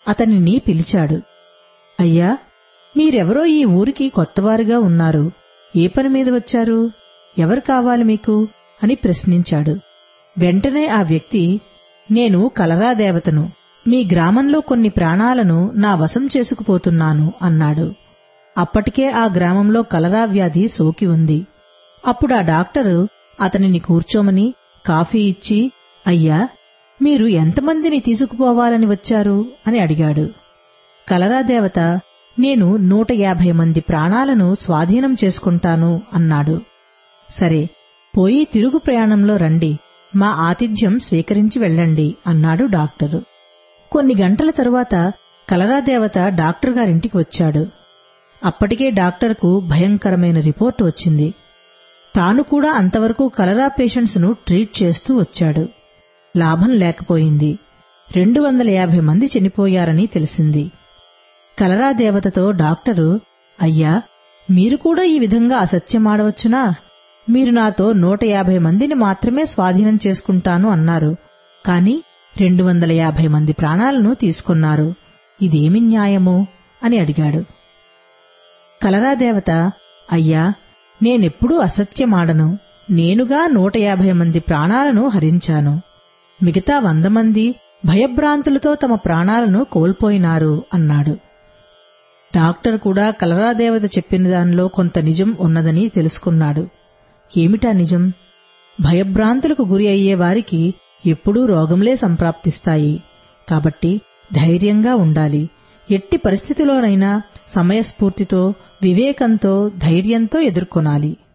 అతనిని పిలిచాడు అయ్యా మీరెవరో ఈ ఊరికి కొత్తవారుగా ఉన్నారు ఏ పని మీద వచ్చారు ఎవరు కావాలి మీకు అని ప్రశ్నించాడు వెంటనే ఆ వ్యక్తి నేను కలరా దేవతను మీ గ్రామంలో కొన్ని ప్రాణాలను నా వశం చేసుకుపోతున్నాను అన్నాడు అప్పటికే ఆ గ్రామంలో కలరా వ్యాధి సోకి ఉంది అప్పుడు ఆ డాక్టరు అతనిని కూర్చోమని కాఫీ ఇచ్చి అయ్యా మీరు ఎంతమందిని తీసుకుపోవాలని వచ్చారు అని అడిగాడు కలరా దేవత నేను నూట యాభై మంది ప్రాణాలను స్వాధీనం చేసుకుంటాను అన్నాడు సరే పోయి తిరుగు ప్రయాణంలో రండి మా ఆతిథ్యం స్వీకరించి వెళ్ళండి అన్నాడు డాక్టరు కొన్ని గంటల తరువాత కలరాదేవత డాక్టర్ గారింటికి వచ్చాడు అప్పటికే డాక్టర్కు భయంకరమైన రిపోర్టు వచ్చింది తాను కూడా అంతవరకు కలరా పేషెంట్స్ ను ట్రీట్ చేస్తూ వచ్చాడు లాభం లేకపోయింది రెండు వందల యాభై మంది చనిపోయారని తెలిసింది కలరా దేవతతో డాక్టరు అయ్యా మీరు కూడా ఈ విధంగా అసత్యమాడవచ్చునా మీరు నాతో నూట యాభై మందిని మాత్రమే స్వాధీనం చేసుకుంటాను అన్నారు కాని రెండు వందల యాభై మంది ప్రాణాలను తీసుకున్నారు ఇదేమి న్యాయము అని అడిగాడు కలరాదేవత అయ్యా నేనెప్పుడూ అసత్యమాడను నేనుగా నూట యాభై మంది ప్రాణాలను హరించాను మిగతా వంద మంది భయభ్రాంతులతో తమ ప్రాణాలను కోల్పోయినారు అన్నాడు డాక్టర్ కూడా కలరాదేవత చెప్పిన దానిలో కొంత నిజం ఉన్నదని తెలుసుకున్నాడు ఏమిటా నిజం భయభ్రాంతులకు గురి అయ్యే వారికి ఎప్పుడూ రోగంలే సంప్రాప్తిస్తాయి కాబట్టి ధైర్యంగా ఉండాలి ఎట్టి పరిస్థితిలోనైనా సమయస్ఫూర్తితో వివేకంతో ధైర్యంతో ఎదుర్కొనాలి